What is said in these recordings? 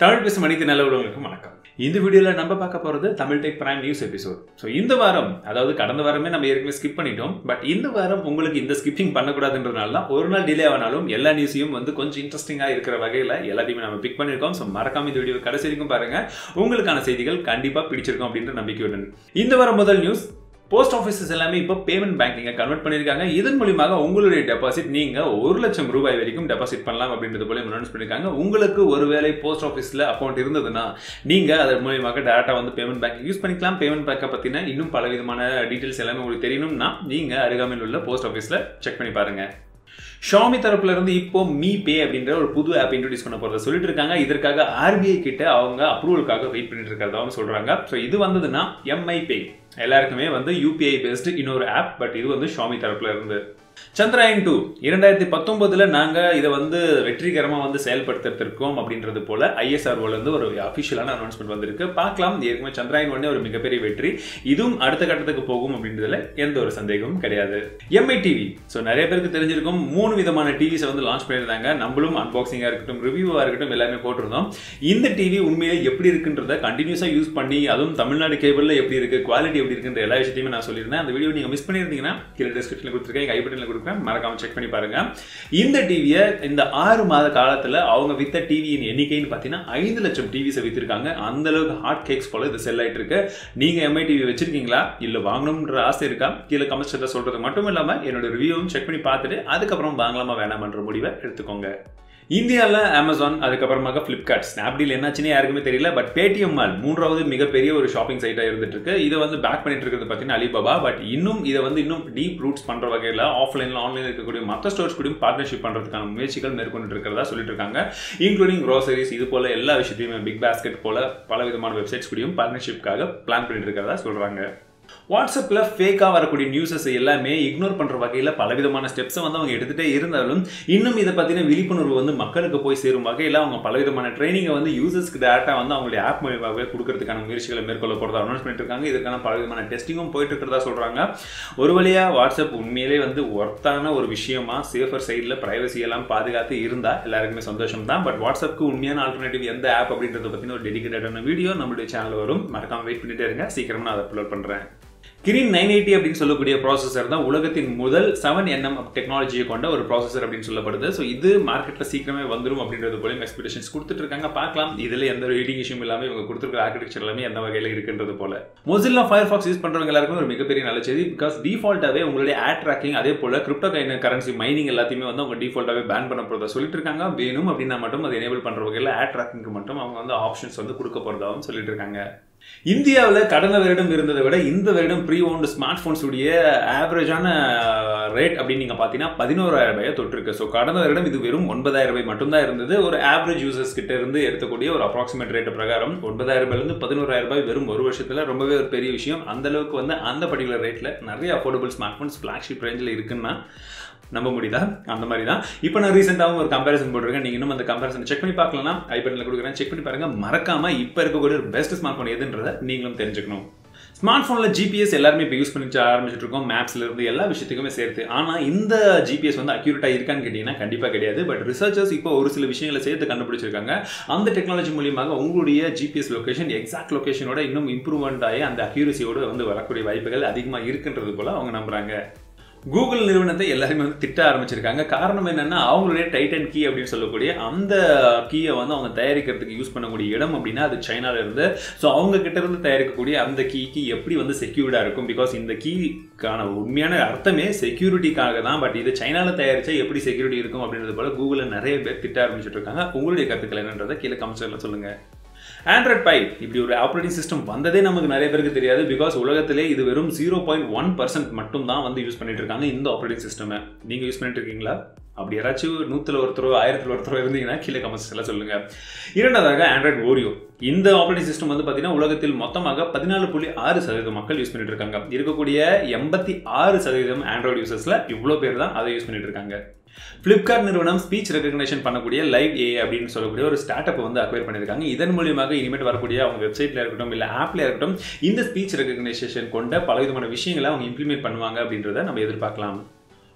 தமிழ் பேசும் அனைத்து நல்ல உள்ளவங்களுக்கும் வணக்கம் இந்த வீடியோவில் நம்ம பார்க்க போகிறது Tamil tech prime news episode so இந்த வாரம் அதாவது கடந்த வாரமே நம்ம ஏற்கனவே ஸ்கிப் பண்ணிட்டோம் பட் இந்த வாரம் உங்களுக்கு இந்த ஸ்கிப்பிங் பண்ணக்கூடாதுன்றதுனால தான் ஒரு நாள் டிலே ஆனாலும் எல்லா நியூஸையும் வந்து கொஞ்சம் இன்ட்ரெஸ்டிங்காக இருக்கிற வகையில் எல்லாத்தையுமே நம்ம பிக் பண்ணியிருக்கோம் ஸோ மறக்காம இந்த வீடியோ கடைசி வரைக்கும் பாருங்க உங்களுக்கான செய்திகள் கண்டிப்பாக பிடிச்சிருக்கும் அப்படின்ற நம்பிக்கையுடன் இந்த வாரம் முதல் நியூஸ் போஸ்ட் ஆஃபீஸஸ் எல்லாமே இப்போ பேமெண்ட் பேங்கிங்கை கன்வெர்ட் பண்ணியிருக்காங்க இதன் மூலியமாக உங்களுடைய டெபாசிட் நீங்கள் ஒரு லட்சம் ரூபாய் வரைக்கும் டெபாசிட் பண்ணலாம் அப்படின்றது போல அனௌன்ஸ் பண்ணியிருக்காங்க உங்களுக்கு ஒருவேளை போஸ்ட் ஆஃபீஸில் அக்கௌண்ட் இருந்ததுன்னா நீங்கள் அதன் மூலியமாக டேரெக்டாக வந்து பேமெண்ட் பேங்க் யூஸ் பண்ணிக்கலாம் பேமெண்ட் பேக்கை பற்றின இன்னும் பல விதமான டீட்டெயில்ஸ் எல்லாமே உங்களுக்கு தெரியணும்னா நீங்கள் அருகாமையில் உள்ள போஸ்ட் ஆஃபீஸில் செக் பண்ணி பாருங்கள் ஷாமி தரப்புல இருந்து இப்போ மீ பே அப்படின்ற ஒரு புது ஆப் இன்ட்ரடியூஸ் பண்ண போறத சொல்லிட்டு இருக்காங்க இதற்காக ஆர்பிஐ கிட்ட அவங்க அப்ரூவலுக்காக வெயிட் பண்ணிட்டு இருக்கிறதாவும் சொல்றாங்க ஸோ இது வந்ததுன்னா எம்ஐ பே எல்லாருக்குமே வந்து யூபிஐ பேஸ்டு இன்னொரு ஆப் பட் இது வந்து ஷாமி தரப்புல இருந்து சந்திராயன் டூ இரண்டாயிரத்தி பத்தொன்பதுல நாங்க இதை வந்து வெற்றிகரமா வந்து செயல்படுத்திருக்கோம் அப்படின்றது போல ஐஎஸ்ஆர்ஓல இருந்து ஒரு அபிஷியலான அனௌன்ஸ்மெண்ட் வந்திருக்கு பார்க்கலாம் ஏற்கனவே சந்திராயன் ஒன்னே ஒரு மிகப்பெரிய வெற்றி இதுவும் அடுத்த கட்டத்துக்கு போகும் அப்படின்றதுல எந்த ஒரு சந்தேகமும் கிடையாது எம்ஐ டிவி ஸோ நிறைய பேருக்கு தெரிஞ்சிருக்கும் மூணு விதமான டிவிஸை வந்து லான்ச் பண்ணியிருந்தாங்க நம்மளும் அன்பாக்சிங்காக இருக்கட்டும் ரிவ்யூவாக இருக்கட்டும் எல்லாமே போட்டிருந்தோம் இந்த டிவி உண்மையிலே எப்படி இருக்குன்றத கண்டினியூஸாக யூஸ் பண்ணி அதுவும் தமிழ்நாடு கேபிளில் எப்படி இருக்கு குவாலிட்டி எப்படி இருக்குன்ற எல்லா விஷயத்தையுமே நான் சொல்லியிருந்தேன் அந்த வீடியோ நீங்கள் மிஸ் பண்ணியிருந்தீங்கன்னா கீழே டிஸ்கிரிப்ஷனில் கொடுத்துருக்கேன் எங்கள் ஐபட்டனில் கொடுக்குறேன் மறக்காம செக் பண்ணி பாருங்க இந்த டிவியை இந்த ஆறு மாத காலத்தில் அவங்க வித்த டிவியின் எண்ணிக்கைன்னு பார்த்தீங்கன்னா ஐந்து லட்சம் டிவிஸை வித்திருக்காங்க அந்த அளவுக்கு ஹாட் கேக்ஸ் போல இது செல் ஆயிட்டு இருக்கு நீங்க எம்ஐ டிவி வச்சிருக்கீங்களா இல்ல வாங்கணும்ன்ற ஆசை இருக்கா கீழே கமெண்ட்ஸ் சொல்றது மட்டும் இல்லாம என்னோட ரிவ்யூவும் செக் பண்ணி பார்த்துட்டு அதுக்கப்புறம் வாங்கலாமா வேணாமன்ற முடிவை எடுத்துக்கோங்க இந்தியாவில் அமேசான் அதுக்கப்புறமாக ஃப்ளிப்கார்ட் ஸ்னாப்டீல் என்னாச்சுன்னு யாருக்குமே தெரியல பட் பேடிஎம் மால் மூன்றாவது மிகப்பெரிய ஒரு ஷாப்பிங் சைட்டாக இருந்துட்டு இருக்கு இதை வந்து பேக் பண்ணிட்டு இருக்கிறது பார்த்தீங்கன்னா அலிபாபா பட் இன்னும் இதை வந்து இன்னும் டீப் ரூட்ஸ் பண்ணுற வகையில் ஆஃப்லைனில் ஆன்லைனில் இருக்கக்கூடிய மற்ற ஸ்டோர்ஸ் கூடயும் பார்ட்னர்ஷிப் பண்ணுறதுக்கான முயற்சிகள் மேற்கொண்டு இருக்கிறதா சொல்லிட்டு இருக்காங்க இன்க்ளூடிங் க்ரோசரிஸ் இது போல எல்லா விஷயத்தையுமே பிக் பாஸ்கெட் போல பல விதமான வெப்சைட்ஸ் கூடயும் பார்ட்னர்ஷிப்காக பிளான் பண்ணிட்டு இருக்கிறதா சொல்கிறாங்க வாட்ஸ்அப்பில் ஃபேக்காக வரக்கூடிய நியூஸஸ் எல்லாமே இக்னோர் பண்ணுற வகையில் பலவிதமான ஸ்டெப்ஸை வந்து அவங்க எடுத்துகிட்டே இருந்தாலும் இன்னும் இதை பற்றின விழிப்புணர்வு வந்து மக்களுக்கு போய் சேரும் வகையில் அவங்க பலவிதமான ட்ரைனிங்கை வந்து யூசர்ஸ்க்கு டேரெக்டாக வந்து அவங்களுடைய ஆப் மூலியமாகவே கொடுக்கறதுக்கான முயற்சிகளை மேற்கொள்ள போகிறதா அனௌன்ஸ் பண்ணிட்டு இருக்காங்க இதுக்கான பலவிதமான டெஸ்டிங்கும் போயிட்டு இருக்கிறதா சொல்கிறாங்க ஒரு வழியாக வாட்ஸ்அப் உண்மையிலே வந்து ஒர்த்தான ஒரு விஷயமா சேஃபர் சைடில் ப்ரைவசி எல்லாம் பாதுகாத்து இருந்தால் எல்லாருக்குமே சந்தோஷம் தான் பட் வாட்ஸ்அப்க்கு உண்மையான ஆல்டர்னேட்டிவ் எந்த ஆப் அப்படின்றத பற்றின ஒரு டெடிக்கேட்டடான வீடியோ நம்மளுடைய சேனல் வரும் மறக்காம வெயிட் பண்ணிட்டே இருங்க சீக்கிரமாக நான் அதை அப்லோட் பண்ணுறேன் கிரீன் நைன் எயிட்டி அப்படின்னு சொல்லக்கூடிய ப்ராசஸர் தான் உலகத்தின் முதல் செவன் என்எம் டெக்னாலஜியை கொண்ட ஒரு ப்ராசஸர் அப்படின்னு சொல்லப்படுது ஸோ இது மார்க்கெட்டில் சீக்கிரமே வந்துடும் அப்படின்றது போல எக்ஸ்பெக்டேஷன்ஸ் கொடுத்துட்டு இருக்காங்க பார்க்கலாம் இதில் எந்த ஒரு ஹீட்டிங் இஷ்யூம் இல்லாமல் இவங்க கொடுத்துருக்க ஆர்கிடெக்சர் எல்லாமே எந்த வகையில் இருக்குன்றது போல மொசில்லா ஃபயர் ஃபாக்ஸ் யூஸ் பண்ணுறவங்க எல்லாருக்கும் ஒரு மிகப்பெரிய நல்ல செய்தி பிகாஸ் டிஃபால்ட்டாகவே உங்களுடைய ஆட் ட்ராக்கிங் அதே போல கிரிப்டோ கைன கரன்சி மைனிங் எல்லாத்தையுமே வந்து அவங்க டிஃபால்ட்டாகவே பேன் பண்ண போகிறதா சொல்லிட்டு இருக்காங்க வேணும் அப்படின்னா மட்டும் அதை எனேபிள் பண்ணுற வகையில் ஆட் ட்ராக்கிங்க்கு மட்டும் அவங்க வந்து ஆப்ஷன்ஸ் வந்து கொடுக்க போகிறதாகவும் சொல்லிட்டு இருக்காங்க இந்தியாவில் கடந்த வருடம் இருந்ததை விட இந்த வருடம் ப்ரீ ஓன்டு ஸ்மார்ட் ஃபோன்ஸுடைய ஆவரேஜான ரேட் அப்படின்னு நீங்கள் பார்த்தீங்கன்னா பதினோராயிரம் ரூபாயை தொட்டிருக்கு ஸோ கடந்த வருடம் இது வெறும் ஒன்பதாயிரம் ரூபாய் மட்டும்தான் இருந்தது ஒரு ஆவரேஜ் யூசர்ஸ் கிட்ட இருந்து எடுக்கக்கூடிய ஒரு அப்ராக்சிமேட் ரேட் பிரகாரம் ஒன்பதாயிரம் ரூபாயிலிருந்து பதினோராயிரம் ரூபாய் வெறும் ஒரு வருஷத்தில் ரொம்பவே ஒரு பெரிய விஷயம் அந்த அளவுக்கு வந்து அந்த பர்டிகுலர் ரேட்டில் நிறைய அஃபோர்டபுள் ஸ்மார்ட் ஃபோன்ஸ் ஃப்ளாக்ஷிப் ரேஞ்சில் இருக்குன்னா நம்ப முடியுதா அந்த மாதிரி தான் இப்போ நான் ரீசெண்டாகவும் ஒரு கம்பேரிசன் போட்டிருக்கேன் நீங்கள் இன்னும் அந்த கம்பேரிசன் செக் பண்ணி பார்க்கலாம் ஐ பட்டனில் கொடுக்குறேன் செக் பண்ணி பாருங்க மறக்காம இப்போ இருக்கக்கூடிய ஒரு பெஸ்ட் ஸ்மார்ட் ஃபோன் எதுன்றதை நீங்களும் தெரிஞ்சுக்கணும் ஸ்மார்ட் ஃபோனில் ஜிபிஎஸ் எல்லாருமே இப்போ யூஸ் பண்ணி ஆரம்பிச்சிட்டு இருக்கோம் மேப்ஸ்ல இருந்து எல்லா விஷயத்துக்குமே சேர்த்து ஆனால் இந்த ஜிபிஎஸ் வந்து அக்யூரேட்டாக இருக்கான்னு கேட்டிங்கன்னா கண்டிப்பாக கிடையாது பட் ரிசர்ச்சர்ஸ் இப்போ ஒரு சில விஷயங்களை சேர்த்து கண்டுபிடிச்சிருக்காங்க அந்த டெக்னாலஜி மூலியமாக உங்களுடைய ஜிபிஎஸ் லொக்கேஷன் எக்ஸாக்ட் லொக்கேஷனோட இன்னும் இம்ப்ரூவ்மெண்ட் ஆகி அந்த அக்யூரசியோடு வந்து வரக்கூடிய வாய்ப்புகள் அதிகமாக இருக்குன்றது போல அவங்க நம்புறாங்க கூகுள் நிறுவனத்தை எல்லாருமே வந்து திட்ட ஆரம்பிச்சிருக்காங்க காரணம் என்னன்னா அவங்களுடைய டைட்டன் கீ அப்படின்னு சொல்லக்கூடிய அந்த கீயை வந்து அவங்க தயாரிக்கிறதுக்கு யூஸ் பண்ணக்கூடிய இடம் அப்படின்னா அது சைனால இருந்து ஸோ அவங்க கிட்ட இருந்து தயாரிக்கக்கூடிய அந்த கீக்கு எப்படி வந்து செக்யூர்டா இருக்கும் பிகாஸ் இந்த கீக்கான உண்மையான அர்த்தமே செக்யூரிட்டிக்காக தான் பட் இது சைனால தயாரிச்சா எப்படி செக்யூரிட்டி இருக்கும் அப்படின்றது போல கூகுளில் நிறைய பேர் திட்ட ஆரம்பிச்சிட்டு இருக்காங்க உங்களுடைய கருத்துக்கள் என்னன்றதை கீழே கமெண்ட்ஸ்ல சொல்லுங்க ஆண்ட்ராய்ட் பை இப்படி ஒரு ஆப்ரேட்டிங் சிஸ்டம் வந்ததே நமக்கு நிறைய பேருக்கு தெரியாது பிகாஸ் உலகத்திலே இது வெறும் ஜீரோ பாயிண்ட் ஒன் பர்சன்ட் மட்டும் தான் வந்து யூஸ் பண்ணிட்டு இருக்காங்க இந்த ஆப்ரேட்டிங் சிஸ்டம் நீங்க யூஸ் பண்ணிட்டு இருக்கீங்களா அப்படி யாராச்சும் நூத்துல ஒருத்தரோ ஆயிரத்துல ஒருத்தரோ இருந்தீங்கன்னா கீழே கமெண்ட்ஸ் எல்லாம் சொல்லுங்க இரண்டாவதாக ஆண்ட்ராய்ட் ஓரியோ இந்த ஆப்ரேட்டிங் சிஸ்டம் வந்து பார்த்தீங்கன்னா உலகத்தில் மொத்தமாக பதினாலு புள்ளி ஆறு சதவீதம் மக்கள் யூஸ் பண்ணிட்டு இருக்காங்க இருக்கக்கூடிய எண்பத்தி ஆறு சதவீதம் ஆண்ட்ராய்டு யூசர்ஸ்ல இவ்வளோ பேர் தான் அதை யூஸ் பண்ணிட்டு இருக்காங்க ஃப்ளிப்கார்ட் நிறுவனம் ஸ்பீச் ரெகக்னேஷன் பண்ணக்கூடிய லைவ் ஏ அப்படின்னு சொல்லக்கூடிய ஒரு ஸ்டார்ட் அப் வந்து அக்வயர் பண்ணியிருக்காங்க இதன் மூலியமாக இனிமேட் வரக்கூடிய அவங்க வெப்சைட்ல இருக்கட்டும் இல்லை ஆப்ல இருக்கட்டும் இந்த ஸ்பீச் ரெகக்னைசேஷன் கொண்ட பல விதமான விஷயங்களை அவங்க இம்ப்ளிமெண்ட் பண்ணுவாங்க அப்படின்றத நம்ம எதிர்பார்க்கலாம்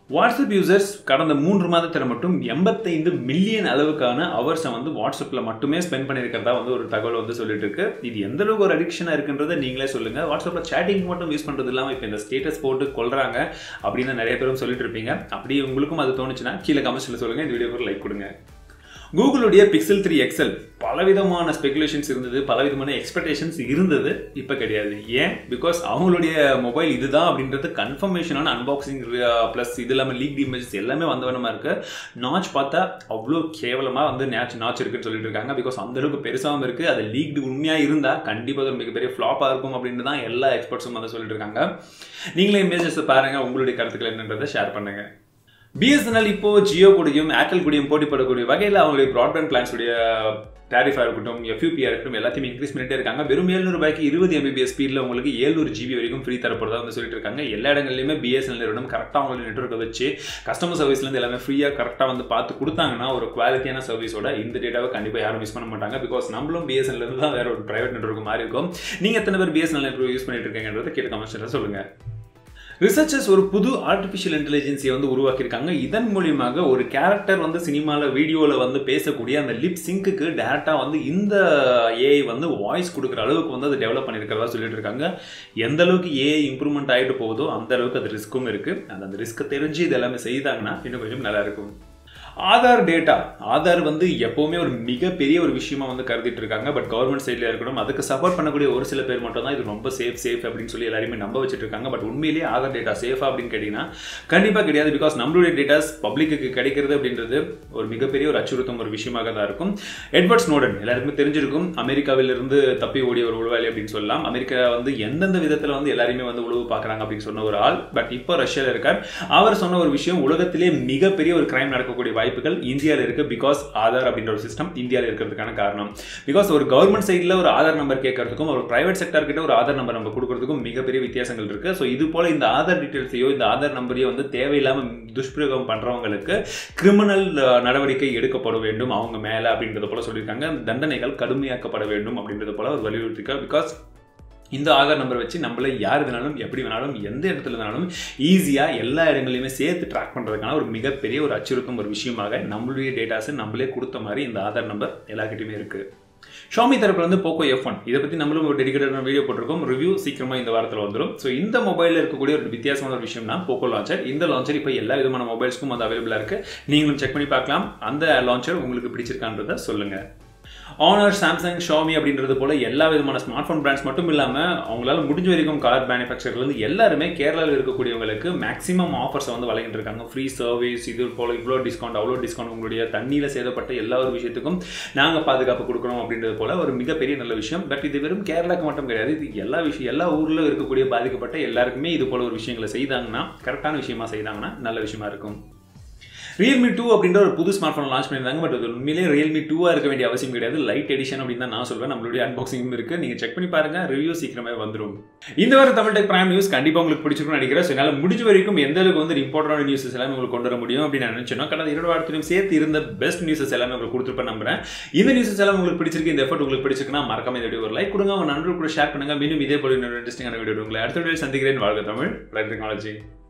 வாட்ஸ்அப் யூசர்ஸ் கடந்த மூன்று மாதத்தில் மட்டும் எண்பத்தைந்து மில்லியன் அளவுக்கான அவர்ஸை வந்து வாட்ஸ்அப்பில் மட்டுமே ஸ்பெண்ட் பண்ணியிருக்கிறதா வந்து ஒரு தகவல் வந்து சொல்லிட்டு இருக்கு இது எந்த அளவுக்கு ஒரு அடிக்ஷனாக இருக்குன்றதை நீங்களே சொல்லுங்கள் வாட்ஸ்அப்பில் சேட்டிங் மட்டும் யூஸ் பண்ணுறது இல்லாமல் இப்போ இந்த ஸ்டேட்டஸ் போட்டு கொள்றாங்க அப்படின்னு நிறைய பேரும் சொல்லிட்டு இருப்பீங்க அப்படி உங்களுக்கும் அது தோணுச்சுன்னா கீழே கமெண்ட்ஸில் சொல்லுங்கள் இந்த வீடியோக்கு லைக் கொடுங்க கூகுளுடைய பிக்சல் த்ரீ எக்ஸல் பலவிதமான ஸ்பெகுலேஷன்ஸ் இருந்தது பலவிதமான எக்ஸ்பெக்டேஷன்ஸ் இருந்தது இப்போ கிடையாது ஏன் பிகாஸ் அவங்களுடைய மொபைல் இதுதான் அப்படின்றது கன்ஃபர்மேஷனான அன்பாக்சிங் ப்ளஸ் இது இல்லாமல் லீக் இமேஜஸ் எல்லாமே வந்தவனமாக இருக்கு நாச் பார்த்தா அவ்வளோ கேவலமாக வந்து நேச் நாச் இருக்குன்னு சொல்லிட்டு இருக்காங்க பிகாஸ் அந்த அளவுக்கு பெருசாகவும் இருக்குது அது லீக்டு உண்மையாக இருந்தால் கண்டிப்பாக ஒரு மிகப்பெரிய ஃப்ளாப்பாக இருக்கும் அப்படின்னு தான் எல்லா எக்ஸ்பர்ட்ஸும் வந்து சொல்லிட்டு இருக்காங்க நீங்களே இமேஜஸ் பாருங்கள் உங்களுடைய கருத்துக்கள் என்னன்றதை ஷேர் பண்ணுங்கள் பிஎஸ்என்எல் இப்போ ஜியோ கூடயும் ஏர்டெல் கூடயும் போட்டி போடக்கூடிய வகையில் அவங்களுடைய ப்ராட்பேண்ட் பிளான்ஸுடைய டேரிஃபாக இருக்கட்டும் எஃப்யூபியாக இருக்கட்டும் எல்லாத்தையும் இன்க்ரீஸ் பண்ணிட்டே இருக்காங்க வெறும் ஏழ்நூறு ரூபாய்க்கு இருபது எம்பிபிஎஸ் ஸ்பீடில் உங்களுக்கு ஏழ்நூறு ஜிபி வரைக்கும் ஃப்ரீ தரப்படுறதா வந்து சொல்லிட்டு இருக்காங்க எல்லா இடங்கள்லையுமே பிஎஸ்என்எல் நிறுவனம் கரெக்டாக அவங்களுடைய நெட்ஒர்க்கை வச்சு கஸ்டமர் சர்வீஸ்லேருந்து எல்லாமே ஃப்ரீயாக கரெக்டாக வந்து பார்த்து கொடுத்தாங்கன்னா ஒரு குவாலிட்டியான சர்வீஸோட இந்த டேட்டாவை கண்டிப்பாக யாரும் மிஸ் பண்ண மாட்டாங்க பிகாஸ் நம்மளும் பிஎஸ்என்எல் இருந்து தான் வேற ஒரு பிரைவேட் நெட்ஒர்க் மாதிரி இருக்கும் நீங்கள் எத்தனை பேர் பிஎஸ்என்எல் நெட்ஒர்க் யூஸ் பண்ணிட்டு இருக்கீங்கன்றதை கேட்டு கமெண்ட்ஸில் சொல்லுங்கள் ரிசர்ச்சர்ஸ் ஒரு புது ஆர்டிஃபிஷியல் இன்டெலிஜென்சியை வந்து உருவாக்கியிருக்காங்க இதன் மூலியமாக ஒரு கேரக்டர் வந்து சினிமாவில் வீடியோவில் வந்து பேசக்கூடிய அந்த லிப் சிங்க்குக்கு டேரெக்டாக வந்து இந்த ஏஐ வந்து வாய்ஸ் கொடுக்குற அளவுக்கு வந்து அதை டெவலப் பண்ணியிருக்கிறதா சொல்லிட்டு இருக்காங்க எந்த அளவுக்கு ஏஐ இம்ப்ரூவ்மெண்ட் ஆகிட்டு போகுதோ அந்த அளவுக்கு அது ரிஸ்க்கும் இருக்குது அந்த அந்த ரிஸ்க்கை தெரிஞ்சு இது எல்லாமே செய்தாங்கன்னா இன்னும் கொஞ்சம் நல்லா இருக்கும் ஆதார் டேட்டா ஆதார் வந்து எப்போவுமே ஒரு மிகப்பெரிய ஒரு விஷயமா வந்து கருதிட்டு இருக்காங்க பட் கவர்மெண்ட் சைடில் இருக்கணும் அதுக்கு சப்போர்ட் பண்ணக்கூடிய ஒரு சில பேர் மட்டும் தான் இது ரொம்ப சேஃப் சேஃப் அப்படின்னு சொல்லி எல்லாருமே நம்ப வச்சுட்டு இருக்காங்க பட் உண்மையிலேயே ஆதார் டேட்டா சேஃபா அப்படின்னு கேட்டிங்கன்னா கண்டிப்பாக கிடையாது பிகாஸ் நம்மளுடைய டேட்டாஸ் பப்ளிக்கு கிடைக்கிறது அப்படின்றது ஒரு மிகப்பெரிய ஒரு அச்சுறுத்தும் ஒரு விஷயமாக தான் இருக்கும் எட்வர்ட் ஸ்னோடன் எல்லாருக்குமே தெரிஞ்சிருக்கும் அமெரிக்காவிலிருந்து தப்பி ஓடிய ஒரு உழவாளி அப்படின்னு சொல்லலாம் அமெரிக்கா வந்து எந்தெந்த விதத்தில் வந்து எல்லாருமே வந்து உழவு பார்க்குறாங்க அப்படின்னு சொன்ன ஒரு ஆள் பட் இப்போ ரஷ்யாவில் இருக்கார் அவர் சொன்ன ஒரு விஷயம் உலகத்திலே மிகப்பெரிய ஒரு கிரைம் நடக்கக்கூடிய வாய்ப்புகள் இந்தியாவில் இருக்கு பிகாஸ் ஆதார் அப்படின்ற ஒரு சிஸ்டம் இந்தியாவில் இருக்கிறதுக்கான காரணம் பிகாஸ் ஒரு கவர்மெண்ட் சைடில் ஒரு ஆதார் நம்பர் கேட்கறதுக்கும் ஒரு பிரைவேட் செக்டர் கிட்ட ஒரு ஆதார் நம்பர் நம்ம கொடுக்கறதுக்கும் மிகப்பெரிய வித்தியாசங்கள் இருக்கு ஸோ இது போல இந்த ஆதார் டீட்டெயில்ஸையோ இந்த ஆதார் நம்பரையோ வந்து தேவையில்லாமல் துஷ்பிரயோகம் பண்றவங்களுக்கு கிரிமினல் நடவடிக்கை எடுக்கப்பட வேண்டும் அவங்க மேலே அப்படின்றது போல சொல்லியிருக்காங்க தண்டனைகள் கடுமையாக்கப்பட வேண்டும் அப்படின்றது போல ஒரு வலியுறுத்திக்க பிகாஸ் இந்த ஆதார் நம்பர் வச்சு நம்மள யார் வேணாலும் எப்படி வேணாலும் எந்த இடத்துல வேணாலும் ஈஸியாக எல்லா இடங்களையுமே சேர்த்து ட்ராக் பண்ணுறதுக்கான ஒரு மிகப்பெரிய ஒரு அச்சுறுத்தும் ஒரு விஷயமாக நம்மளுடைய டேட்டாஸை நம்மளே கொடுத்த மாதிரி இந்த ஆதார் நம்பர் எல்லாக்கிட்டையுமே இருக்குது ஷாமி தரப்புல வந்து போக்கோ எஃப் ஒன் இதை பற்றி நம்மளும் ஒரு டெடிக்கேட்டான வீடியோ போட்டிருக்கோம் ரிவ்யூ சீக்கிரமாக இந்த வாரத்தில் வந்துடும் ஸோ இந்த மொபைலில் இருக்கக்கூடிய ஒரு வித்தியாசமான ஒரு விஷயம்னா போக்கோ லான்ச்சர் இந்த லான்ச்சர் இப்போ எல்லா விதமான மொபைல்ஸ்க்கும் அது அவைலபிளாக இருக்குது நீங்களும் செக் பண்ணி பார்க்கலாம் அந்த லான்ச்சர் உங்களுக்கு பிடிச்சிருக்கான்றதை சொல்லுங்கள் ஆனர் சாம்சங் ஷாமி அப்படின்றது போல எல்லா விதமான ஸ்மார்ட் ஃபோன் பிராண்ட்ஸ் மட்டும் இல்லாமல் அவங்களால முடிஞ்ச வரைக்கும் கார் மேனுஃபேக்சர்லேருந்து எல்லாருமே கேரளாவில் இருக்கக்கூடியவங்களுக்கு மேக்ஸிமம் ஆஃபர்ஸை வந்து வழங்கிட்டு இருக்காங்க ஃப்ரீ சர்வீஸ் இது போல இவ்வளோ டிஸ்கவுண்ட் அவ்வளோ டிஸ்கவுண்ட் உங்களுடைய தண்ணியில் சேதப்பட்ட எல்லா ஒரு விஷயத்துக்கும் நாங்கள் பாதுகாப்பு கொடுக்குறோம் அப்படின்றது போல ஒரு மிகப்பெரிய நல்ல விஷயம் பட் இது வெறும் கேரளாக்கு மட்டும் கிடையாது இது எல்லா விஷயம் எல்லா ஊரில் இருக்கக்கூடிய பாதிக்கப்பட்ட எல்லாருக்குமே இது போல ஒரு விஷயங்களை செய்தாங்கன்னா கரெக்டான விஷயமா செய்தாங்கன்னா நல்ல விஷயமா இருக்கும் ரியல்மி டூ அப்படின்ற ஒரு புது ஸ்மார்ட் ஃபோன் லான்ச் பண்ணியிருந்தாங்க பட் அது உண்மையிலேயே ரியல்மி டூவாக இருக்க வேண்டிய அவசியம் கிடையாது லைட் எடிஷன் அப்படின்னு தான் நான் சொல்வேன் நம்மளுடைய அன்பாக்சிங்கும் இருக்குது நீங்கள் செக் பண்ணி பாருங்க ரிவ்யூ சீக்கிரமே வந்துடும் இந்த வாரம் தமிழ் டெக் பிரைம் நியூஸ் கண்டிப்பாக உங்களுக்கு பிடிச்சிருக்கும்னு நினைக்கிறேன் ஸோ என்னால் முடிஞ்ச வரைக்கும் எந்த அளவுக்கு வந்து இம்பார்ட்டன்ட் நியூஸஸ் எல்லாமே உங்களுக்கு கொண்டு வர முடியும் அப்படின்னு நான் நினைச்சேன் கடந்த இரண்டு வாரத்திலும் சேர்த்து இருந்த பெஸ்ட் நியூஸஸ் எல்லாமே உங்களுக்கு கொடுத்துருப்பேன் நம்புறேன் இந்த நியூஸஸ் எல்லாம் உங்களுக்கு பிடிச்சிருக்கு இந்த எஃபர்ட் உங்களுக்கு பிடிச்சிருக்குன்னா மறக்காம இந்த வீடியோ ஒரு லைக் கொடுங்க உங்க நண்பர்கள் கூட ஷேர் பண்ணுங்க மீண்டும் இதே போல இன்னொரு இன்ட்ரெஸ்டிங்கான வீடியோ உங்களை அடுத்த வீடியோ சந்திக்கிறேன் வாழ்க தமிழ் டெக்னாலஜி